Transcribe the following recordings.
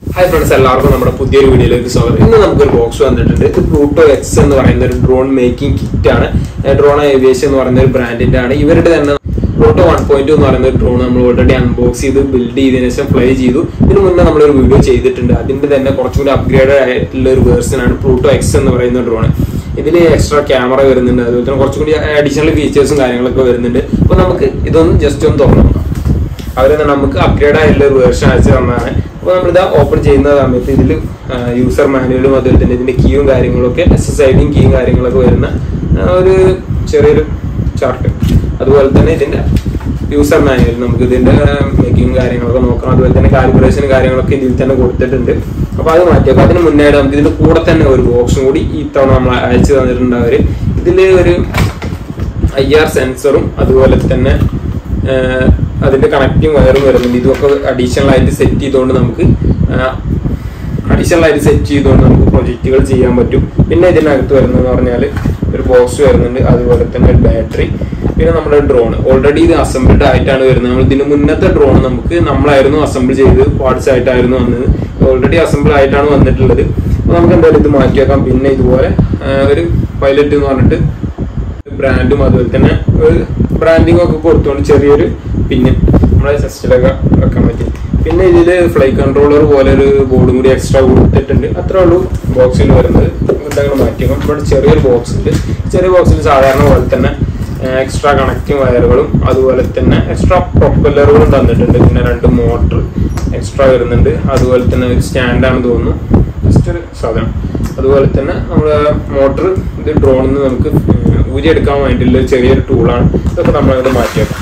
Hi friends എല്ലാവർക്കും നമ്മുടെ പുതിയൊരു വീഡിയോയിലേക്ക് സ്വാഗതം ഇന്ന് നമുക്കൊരു ബോക്സ് വന്നിട്ടുണ്ട് ഇത് പ്ലൂട്ടോ എക്സ് എന്ന് പറയുന്ന ഒരു ഡ്രോൺ മേക്കിംഗ് കിറ്റ് ആണ് ഡ്രോൺ ഏവിയേഷൻ എന്ന് പറയുന്ന ഒരു ബ്രാൻഡിന്റെ ആണ് ഇവരുടെ തന്നെ പ്ലൂട്ടോ വൺ പോയിന്റ് എന്ന് പറയുന്ന ഒരു ഡ്രോൺ നമ്മൾ ഓൾറെഡി അൺബോക്സ് ചെയ്ത് ബിൽഡ് ചെയ്തതിനു ശേഷം ഫ്ലൈ ചെയ്തു ഇതിന് മുന്നേ നമ്മളൊരു വീഡിയോ ചെയ്തിട്ടുണ്ട് അതിന്റെ തന്നെ കുറച്ചും കൂടി അപ്ഗ്രേഡ് ആയിട്ടുള്ള ഒരു വേർഷൻ ആണ് പ്ലൂട്ടോ എക്സ് എന്ന് പറയുന്ന ഡ്രോൺ ഇതിൽ എക്സ്ട്രാ ക്യാമറ വരുന്നുണ്ട് അതുപോലെ തന്നെ കുറച്ചും കൂടി അഡീഷണൽ ഫീച്ചേഴ്സും കാര്യങ്ങളൊക്കെ വരുന്നുണ്ട് അപ്പൊ നമുക്ക് ഇതൊന്ന് ജസ്റ്റ് ഒന്ന് തുറന്നു നോക്കാം അവർ നമുക്ക് അപ്ഗ്രേഡ് ആയിട്ടുള്ള ഒരു വേർഷൻ അയച്ചു തന്നതാണ് അപ്പോൾ നമ്മളിത് ഓപ്പൺ ചെയ്യുന്ന സമയത്ത് ഇതിൽ യൂസർ മാനുവലും അതുപോലെ തന്നെ ഇതിന്റെ കീയും കാര്യങ്ങളൊക്കെ എസ് എസ് ഐ ഡിയും കീയും കാര്യങ്ങളൊക്കെ വരുന്ന ആ, ഒരു ചെറിയൊരു ചാർട്ട് അതുപോലെ തന്നെ ഇതിന്റെ യൂസർ മാനുവൽ നമുക്ക് ഇതിന്റെ മേക്കിംഗ് കാര്യങ്ങളൊക്കെ നോക്കണം അതുപോലെ തന്നെ കാലിബ്രേഷൻ കാര്യങ്ങളൊക്കെ ഇതിൽ തന്നെ കൊടുത്തിട്ടുണ്ട് അപ്പൊ അത് മാറ്റിയേക്കും അതിന് മുന്നേ നമുക്ക് ഇതിന്റെ കൂടെ തന്നെ ഒരു ബോക്സും കൂടി ഈ തവണ നമ്മൾ അയച്ചു തന്നിട്ടുണ്ട് അവര് ഇതില് ഒരു ഐ ആർ സെൻസറും അതുപോലെ തന്നെ ആഹ്, അതിന്റെ കണക്റ്റിംഗ് വയറും വരുന്നുണ്ട് ഇതൊക്കെ അഡീഷണൽ ആയിട്ട് സെറ്റ് ചെയ്തുകൊണ്ട് നമുക്ക് അഡീഷണൽ ആയിട്ട് സെറ്റ് ചെയ്തുകൊണ്ട് നമുക്ക് പ്രൊജക്റ്റുകൾ ചെയ്യാൻ പറ്റും പിന്നെ ഇതിനകത്ത് വരുന്നതെന്ന് പറഞ്ഞാൽ ഒരു ബോക്സ് വരുന്നുണ്ട് അതുപോലെ തന്നെ ഒരു ബാറ്ററി പിന്നെ നമ്മുടെ ഡ്രോൺ ഓൾറെഡി ഇത് അസംബിൾഡ് ആയിട്ടാണ് വരുന്നത് നമ്മൾ ഇതിന് മുന്നത്തെ ഡ്രോൺ നമുക്ക് നമ്മളായിരുന്നു അസംബിൾ ചെയ്ത് പാർട്സ് ആയിട്ടായിരുന്നു വന്നത് ഓൾറെഡി അസംബിൾ ആയിട്ടാണ് വന്നിട്ടുള്ളത് അപ്പോൾ നമുക്ക് എന്തായാലും ഇത് മാറ്റി വെക്കാം പിന്നെ ഇതുപോലെ ആഹ്, ഒരു പൈലറ്റ് എന്ന് പറഞ്ഞിട്ട് ബ്രാൻഡും അതുപോലെ തന്നെ ഒരു ബ്രാൻഡിങ് ഒക്കെ കൊടുത്തുകൊണ്ട് ചെറിയൊരു പിന്നെ നമ്മളെ ചെസ്റ്റിലൊക്കെ വെക്കാൻ പറ്റും പിന്നെ ഇതില് ഫ്ലൈ കൺട്രോളർ പോലെ ഒരു ബോർഡും കൂടി എക്സ്ട്രാ കൊടുത്തിട്ടുണ്ട് അത്രേ ഉള്ളൂ ബോക്സിൽ വരുന്നത് എന്തെങ്കിലും മാറ്റിയേക്കും ഇവിടെ ചെറിയൊരു ബോക്സ് ഉണ്ട് ചെറിയ ബോക്സിൽ സാധാരണ പോലെ തന്നെ എക്സ്ട്രാ കണക്റ്റിംഗ് വയറുകളും അതുപോലെ തന്നെ എക്സ്ട്രാ പ്രൊപ്പല്ലറുകളും തന്നിട്ടുണ്ട് പിന്നെ രണ്ട് മോട്ടർ എക്സ്ട്രാ വരുന്നുണ്ട് അതുപോലെ തന്നെ ഒരു സ്റ്റാൻഡാണെന്ന് തോന്നുന്നു ജസ്റ്റ് ഒരു സാധനം അതുപോലെ തന്നെ നമ്മുടെ മോട്ടർ ഇത് ഡ്രോണിൽ നിന്ന് നമുക്ക് ഊരിയെടുക്കാൻ വേണ്ടിയിട്ടുള്ള ഒരു ചെറിയൊരു ടൂളാണ് ഇതൊക്കെ നമ്മളത് മാറ്റിയേക്കാം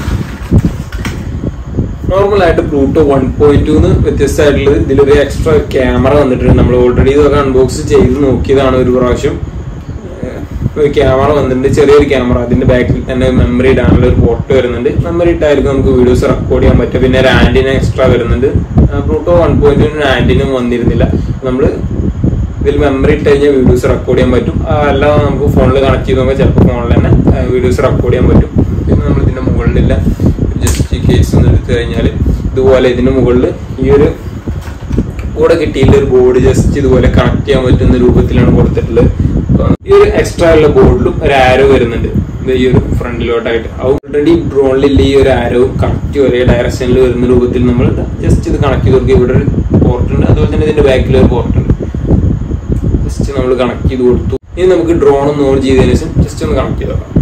നോർമൽ ആയിട്ട് ബ്ലൂട്ടോ വൺ പോയിന്റ് ടൂന്ന് വ്യത്യസ്തമായിട്ടുള്ളത് ഇതിലൊരു എക്സ്ട്രാ ക്യാമറ വന്നിട്ടുണ്ട് നമ്മൾ ഓൾറെഡി ഇതൊക്കെ അൺബോക്സ് ചെയ്ത് നോക്കിയതാണ് ഒരു പ്രാവശ്യം ഏഹ് ഒരു ക്യാമറ വന്നിട്ടുണ്ട് ചെറിയൊരു ക്യാമറ അതിന്റെ ബാക്കിൽ തന്നെ മെമ്മറി ഇടാനുള്ള ഒരു പോർട്ട് വരുന്നുണ്ട് മെമ്മറി ഇട്ടായിരിക്കും നമുക്ക് വീഡിയോസ് റെക്കോർഡ് ചെയ്യാൻ പറ്റും പിന്നെ ഒരു ആന്റിന എക്സ്ട്രാ വരുന്നുണ്ട് ബ്ലൂട്ടോ വൺ പോയിന്റ് ആന്റിനും വന്നിരുന്നില്ല നമ്മൾ ഇതിൽ മെമ്മറി ഇട്ട് കഴിഞ്ഞാൽ വീഡിയോസ് റെക്കോർഡ് ചെയ്യാൻ പറ്റും ആ, അല്ലാതെ നമുക്ക് ഫോണിൽ കണക്ട് ചെയ്ത് നോക്കാം ചിലപ്പോൾ ഫോണിൽ തന്നെ വീഡിയോസ് റെക്കോർഡ് ചെയ്യാൻ പറ്റും പിന്നെ നമ്മൾ ഇതിന്റെ മുകളിലില്ല ജസ്റ്റ് കേസ് ഒന്ന് എടുത്തു കഴിഞ്ഞാൽ ഇതുപോലെ ഇതിന്റെ മുകളിൽ ഈ ഒരു കൂടെ കിട്ടിയിട്ടുള്ള ഒരു ബോർഡ് ജസ്റ്റ് ഇതുപോലെ കണക്ട് ചെയ്യാൻ പറ്റുന്ന രൂപത്തിലാണ് കൊടുത്തിട്ടുള്ളത് അപ്പൊ ഈ ഒരു എക്സ്ട്രാ ഉള്ള ബോർഡിലും ഒരു ആരോ വരുന്നുണ്ട് ഇത് ഈ ഒരു ഫ്രണ്ടിലോട്ടായിട്ട് ഓൾറെഡി ഡ്രോണിലുള്ള ഈ ഒരു ആരോ കണക്ട് ഒരേ ഡയറക്ഷനിൽ വരുന്ന രൂപത്തിൽ നമ്മൾ ജസ്റ്റ് ഇത് കണക്ട് ചെയ്ത് കൊടുക്കുക ഇവിടെ ഒരു പോർട്ട് ഉണ്ട് അതുപോലെ തന്നെ ഇതിന്റെ ബാക്കിൽ ഒരു പോർട്ട് ഉണ്ട് ജസ്റ്റ് നമ്മൾ കണക്ട് ചെയ്ത് കൊടുത്തു ഇനി നമുക്ക് ഡ്രോൺ ഒന്ന് ഓൺ ചെയ്തതിനു ശേഷം ജസ്റ്റ് ഒന്ന് കണക്ട് ചെയ്ത് നോക്കാം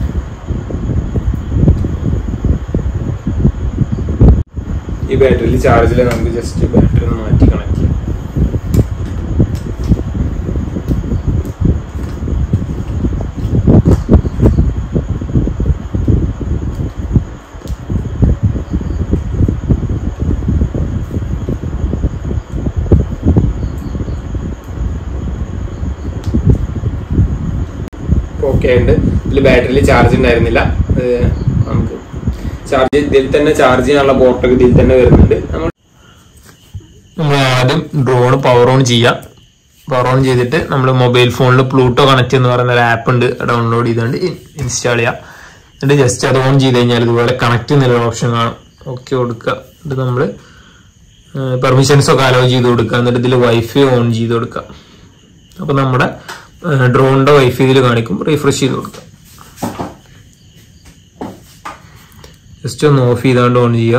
ഈ ബാറ്ററിയിൽ ചാർജിൽ നമുക്ക് ജസ്റ്റ് ബാറ്ററി ഒന്ന് മാറ്റി കണക്ട് ചെയ്യാം ഓക്കെ ഉണ്ട് ഇതിൽ ബാറ്ററിയിൽ ചാർജ് ഉണ്ടായിരുന്നില്ല ഏഹ് നമുക്ക് ചാർജ് ഇതിൽ തന്നെ ചാർജ് ചെയ്യാനുള്ള പോർട്ടൊക്കെ ഇതിൽ തന്നെ വരുന്നുണ്ട് നമ്മൾ നമ്മൾ ആദ്യം ഡ്രോൺ പവർ ഓൺ ചെയ്യാം പവർ ഓൺ ചെയ്തിട്ട് നമ്മൾ മൊബൈൽ ഫോണിൽ പ്ലൂട്ടോ കണക്ട് എന്ന് പറയുന്ന ഒരു ആപ്പ് ഉണ്ട് ഡൗൺലോഡ് ചെയ്തുകൊണ്ട് ഇൻസ്റ്റാൾ ചെയ്യാം എന്നിട്ട് ജസ്റ്റ് അത് ഓൺ ചെയ്ത് കഴിഞ്ഞാൽ ഇതുപോലെ കണക്ട് എന്നുള്ള ഓപ്ഷൻ കാണും ഓക്കെ കൊടുക്കുക എന്നിട്ട് നമ്മൾ പെർമിഷൻസ് ഒക്കെ അലോ ചെയ്ത് കൊടുക്കുക എന്നിട്ട് ഇതിൽ വൈഫൈ ഓൺ ചെയ്ത് കൊടുക്കുക അപ്പൊ നമ്മുടെ ഡ്രോണിന്റെ വൈഫൈ ഇതിൽ കാണിക്കും റീഫ്രഷ് ചെയ്ത് കൊടുക്കുക ജസ്റ്റ് ഒന്ന് ഓഫ് ചെയ്താണ്ട് ഓൺ ചെയ്യുക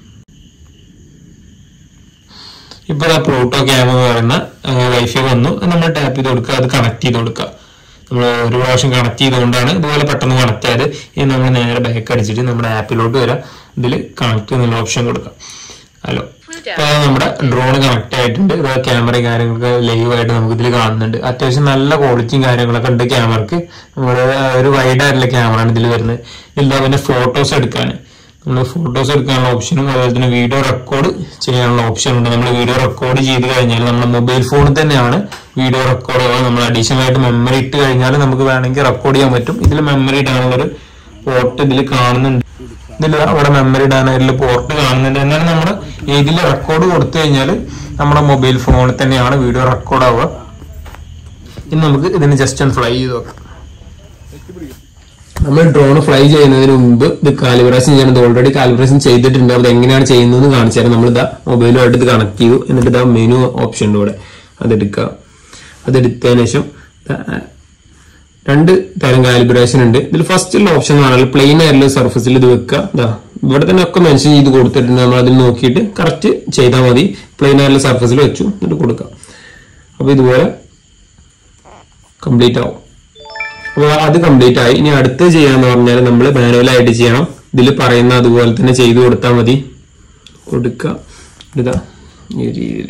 ഇപ്പൊ ആ പ്ലൂട്ടോ ക്യാം എന്ന് പറയുന്ന വൈഫൈ വന്നു നമ്മൾ ടാപ്പ് ചെയ്ത് കൊടുക്കുക അത് കണക്ട് ചെയ്ത് കൊടുക്കുക നമ്മൾ ഒരു പ്രാവശ്യം കണക്ട് ചെയ്തുകൊണ്ടാണ് ഇതുപോലെ പെട്ടെന്ന് കണക്ട് ആയത് ഇനി നമ്മൾ നേരെ ബാക്ക് അടിച്ചിട്ട് നമ്മുടെ ആപ്പിലോട്ട് വരാം ഇതിൽ കണക്ട് എന്നുള്ള ഓപ്ഷൻ കൊടുക്കാം ഹലോ ഇപ്പൊ നമ്മുടെ ഡ്രോൺ കണക്ട് ആയിട്ടുണ്ട് ഇത് ക്യാമറയും കാര്യങ്ങളൊക്കെ ലൈവ് ആയിട്ട് നമുക്ക് ഇതിൽ കാണുന്നുണ്ട് അത്യാവശ്യം നല്ല ക്വാളിറ്റിയും കാര്യങ്ങളൊക്കെ ഉണ്ട് ക്യാമറക്ക് നമ്മുടെ ഒരു വൈഡ് ആയിട്ടുള്ള ക്യാമറ ആണ് ഇതിൽ വരുന്നത് ഇല്ല പിന്നെ ഫോട്ടോസ് എടുക്കാൻ നമ്മൾ ഫോട്ടോസ് എടുക്കാനുള്ള ഓപ്ഷനും അതുപോലെ തന്നെ വീഡിയോ റെക്കോർഡ് ചെയ്യാനുള്ള ഓപ്ഷൻ ഉണ്ട് നമ്മൾ വീഡിയോ റെക്കോർഡ് ചെയ്ത് കഴിഞ്ഞാൽ നമ്മുടെ മൊബൈൽ ഫോണിൽ തന്നെയാണ് വീഡിയോ റെക്കോർഡ് നമ്മൾ അഡീഷണൽ ആയിട്ട് മെമ്മറി ഇട്ട് കഴിഞ്ഞാൽ നമുക്ക് വേണമെങ്കിൽ റെക്കോർഡ് ചെയ്യാൻ പറ്റും ഇതിൽ മെമ്മറി ഇടാനുള്ള ഒരു പോർട്ട് ഇതിൽ കാണുന്നുണ്ട് ഇതിൽ അവിടെ മെമ്മറി ഇടാനായിട്ടുള്ള പോർട്ട് കാണുന്നുണ്ട് എന്നാലും നമ്മൾ ഇതിൽ റെക്കോർഡ് കൊടുത്തു കഴിഞ്ഞാൽ നമ്മുടെ മൊബൈൽ ഫോണിൽ തന്നെയാണ് വീഡിയോ റെക്കോർഡ് ആവുക ഇനി നമുക്ക് ഇതിന് ജസ്റ്റ് ഒന്ന് ഫ്ലൈ ചെയ്ത് നോക്കാം നമ്മൾ ഡ്രോൺ ഫ്ലൈ ചെയ്യുന്നതിന് മുമ്പ് ഇത് കാലിബ്രേഷൻ ചെയ്യണത് ഓൾറെഡി കാലിബ്രേഷൻ ചെയ്തിട്ടുണ്ട് അത് എങ്ങനെയാണ് ചെയ്യുന്നത് കാണിച്ചു തരാം നമ്മൾ ഇതാ മൊബൈലുമായിട്ട് ഇത് കണക്ട് ചെയ്തു എന്നിട്ട് ഇതാ മെനു ഓപ്ഷൻ ഉണ്ട് ഇവിടെ അതെടുക്കുക അതെടുത്തതിന് ശേഷം ദാ, രണ്ട് തരം കാലിബ്രേഷൻ ഉണ്ട് ഇതിൽ ഫസ്റ്റുള്ള ഓപ്ഷൻ എന്ന് പറഞ്ഞാൽ പ്ലെയിൻ ആയിട്ടുള്ള സർഫസിൽ ഇത് വെക്കുക ഇതാ ഇവിടെ തന്നെ ഒക്കെ മെൻഷൻ ചെയ്ത് കൊടുത്തിട്ടുണ്ട് നമ്മൾ അതിൽ നോക്കിയിട്ട് കറക്റ്റ് ചെയ്താൽ മതി പ്ലെയിൻ ആയിട്ടുള്ള സർഫസിൽ വെച്ചു എന്നിട്ട് കൊടുക്കുക അപ്പൊ ഇതുപോലെ കംപ്ലീറ്റ് ആവും അപ്പോൾ അത് കംപ്ലീറ്റ് ആയി ഇനി അടുത്ത് ചെയ്യാന്ന് പറഞ്ഞാൽ നമ്മൾ മാനുവലായിട്ട് ചെയ്യണം ഇതിൽ പറയുന്ന അതുപോലെ തന്നെ ചെയ്തു കൊടുത്താൽ മതി കൊടുക്കുക ഇതാ ഈ രീതിയിൽ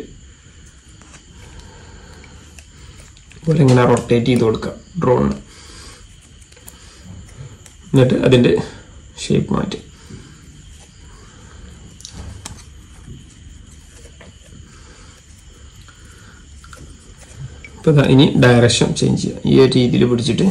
അതുപോലെ ഇങ്ങനെ റൊട്ടേറ്റ് ചെയ്ത് കൊടുക്കുക ഡ്രോണിന് എന്നിട്ട് അതിന്റെ ഷേപ്പ് മാറ്റി ഇപ്പൊ ദാ ഇനി ഡയറക്ഷൻ ചേഞ്ച് ചെയ്യുക ഈ ഒരു രീതിയിൽ പിടിച്ചിട്ട്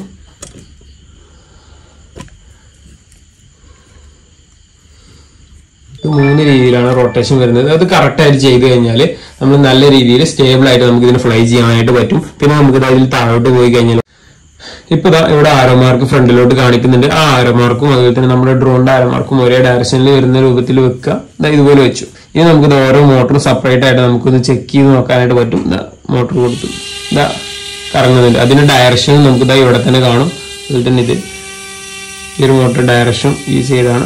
ഇത് മൂന്ന് രീതിയിലാണ് റൊട്ടേഷൻ വരുന്നത് അത് കറക്റ്റ് ആയിട്ട് ചെയ്ത് കഴിഞ്ഞാൽ നമ്മൾ നല്ല രീതിയിൽ സ്റ്റേബിൾ ആയിട്ട് നമുക്ക് ഇതിന് ഫ്ലൈ ചെയ്യാനായിട്ട് പറ്റും പിന്നെ നമുക്ക് അതിൽ താഴോട്ട് പോയി കഴിഞ്ഞാൽ ഇപ്പൊ ദാ ഇവിടെ ആരോമാർക്ക് ഫ്രണ്ടിലോട്ട് കാണിക്കുന്നുണ്ട് ആ ആരോമാർക്കും അതുപോലെ തന്നെ നമ്മുടെ ഡ്രോണിന്റെ ആരോമാർക്കും ഒരേ ഡയറക്ഷനിൽ വരുന്ന രൂപത്തിൽ വെക്കുക ദാ ഇതുപോലെ വെച്ചു ഇനി നമുക്ക് ഇത് ഓരോ മോട്ടറും സെപ്പറേറ്റ് ആയിട്ട് നമുക്കൊന്ന് ചെക്ക് ചെയ്ത് നോക്കാനായിട്ട് പറ്റും ഇതാ മോട്ടർ കൊടുത്തു ഇതാ കറങ്ങുന്നുണ്ട് അതിന്റെ ഡയറക്ഷൻ നമുക്ക് ഇതാ ഇവിടെ തന്നെ കാണും അതുപോലെ തന്നെ ഇത് ഈ ഒരു മോട്ടർ ഡയറക്ഷൻ ഈ സൈഡാണ്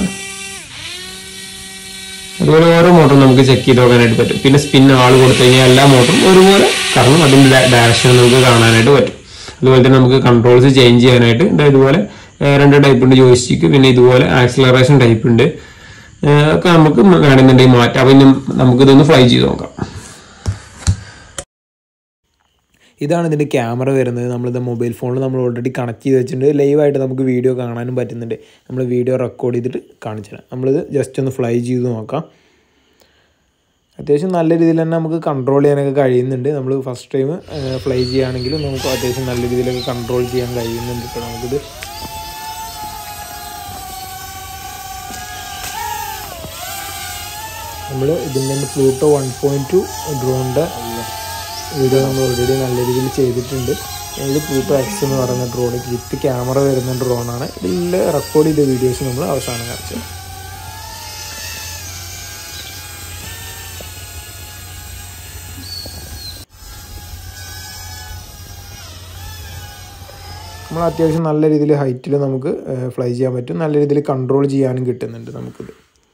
അതുപോലെ ഓരോ മോട്ടറും നമുക്ക് ചെക്ക് ചെയ്ത് നോക്കാനായിട്ട് പറ്റും പിന്നെ സ്പിൻ ആൾ കൊടുത്തു കഴിഞ്ഞാൽ എല്ലാ മോട്ടറും ഒരുപോലെ കറങ്ങും അതിന്റെ ഡയറക്ഷൻ നമുക്ക് കാണാനായിട്ട് പറ്റും അതുപോലെ തന്നെ നമുക്ക് കൺട്രോൾസ് ചേഞ്ച് ചെയ്യാനായിട്ട് ഇതാ ഇതുപോലെ ഏഹ് രണ്ട് ടൈപ്പ് ഉണ്ട് ജോയിസ്റ്റിക്ക് പിന്നെ ഇതുപോലെ ആക്സിലറേഷൻ ടൈപ്പ് ഉണ്ട് ഏഹ് ഒക്കെ നമുക്ക് വേണമെന്നുണ്ടെങ്കിൽ മാറ്റാം അപ്പം ഇനി നമുക്കിതൊന്ന് ഫ്ലൈ ചെയ്ത് നോക്കാം ഇതാണ് ഇതിൻ്റെ ക്യാമറ വരുന്നത് നമ്മളിത് മൊബൈൽ ഫോണിൽ നമ്മൾ ഓൾറെഡി കണക്ട് ചെയ്ത് വെച്ചിട്ടുണ്ട് ലൈവായിട്ട് നമുക്ക് വീഡിയോ കാണാനും പറ്റുന്നുണ്ട് നമ്മൾ വീഡിയോ റെക്കോർഡ് ചെയ്തിട്ട് കാണിച്ചു തരാം നമ്മളിത് ജസ്റ്റ് ഒന്ന് ഫ്ലൈ ചെയ്ത് നോക്കാം അത്യാവശ്യം നല്ല രീതിയിൽ തന്നെ നമുക്ക് കൺട്രോൾ ചെയ്യാനൊക്കെ കഴിയുന്നുണ്ട് നമ്മൾ ഫസ്റ്റ് ടൈം ഫ്ലൈ ചെയ്യുകയാണെങ്കിലും നമുക്ക് അത്യാവശ്യം നല്ല രീതിയിലൊക്കെ കൺട്രോൾ ചെയ്യാൻ കഴിയുന്നുണ്ട് ഇപ്പോൾ നമുക്കിത് നമ്മൾ ഇതിൻ്റെ തന്നെ പ്ലൂട്ടോ വൺ പോയിൻറ്റ് ടു ഡ്രോണിൻ്റെ വീഡിയോ നമ്മൾ ഓൾറെഡി നല്ല രീതിയിൽ ചെയ്തിട്ടുണ്ട് ഇത് പ്ലൂട്ടോ എക്സ് എന്ന് പറയുന്ന ഡ്രോൺ വിത്ത് ക്യാമറ വരുന്ന ഡ്രോണാണ് ഇതിൽ റെക്കോർഡ് ചെയ്ത വീഡിയോസ് നമ്മൾ അവസാനം കാണിച്ചത് നമ്മൾ അത്യാവശ്യം നല്ല രീതിയിൽ ഹൈറ്റിൽ നമുക്ക് ഫ്ലൈ ചെയ്യാൻ പറ്റും നല്ല രീതിയിൽ കൺട്രോൾ ചെയ്യാനും കിട്ടുന്നുണ്ട് നമുക്കിത്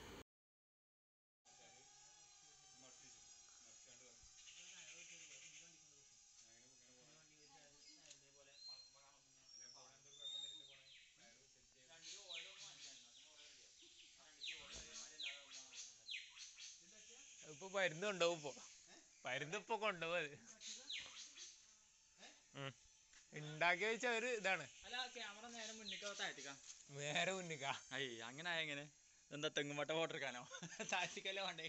ഇപ്പൊ പരുന്ന് കൊണ്ടുപോകും ഇപ്പൊ പരുന്ന് ഇപ്പൊ കൊണ്ടുപോകും അത് ഉം. ഉണ്ടാക്കി വെച്ച ഒരു ഇതാണ് അല്ല ക്യാമറ നേരെ മുന്നിൽ താഴ്ത്തിക്കാം വേറെ മുന്നിക്കാ അയ്യ അങ്ങനെ ആയ എങ്ങനെ എന്താ തെങ്ങുമട്ട ഫോട്ടോ എടുക്കാനോ താഴ്ത്തിക്കല്ലേ വേണ്ടേ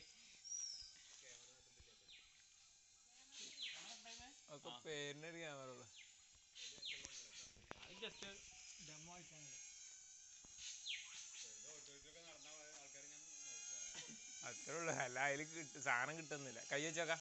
ഒക്കെ പേരിനൊരു ക്യാമറ ഉള്ളു ജസ്റ്റ് ഡെമോ ആയിട്ടാണ് അത്രേ ഉള്ളു അല്ല അതിൽ കിട്ടും സാധനം കിട്ടുന്നില്ല കൈ വെച്ചോക്കാം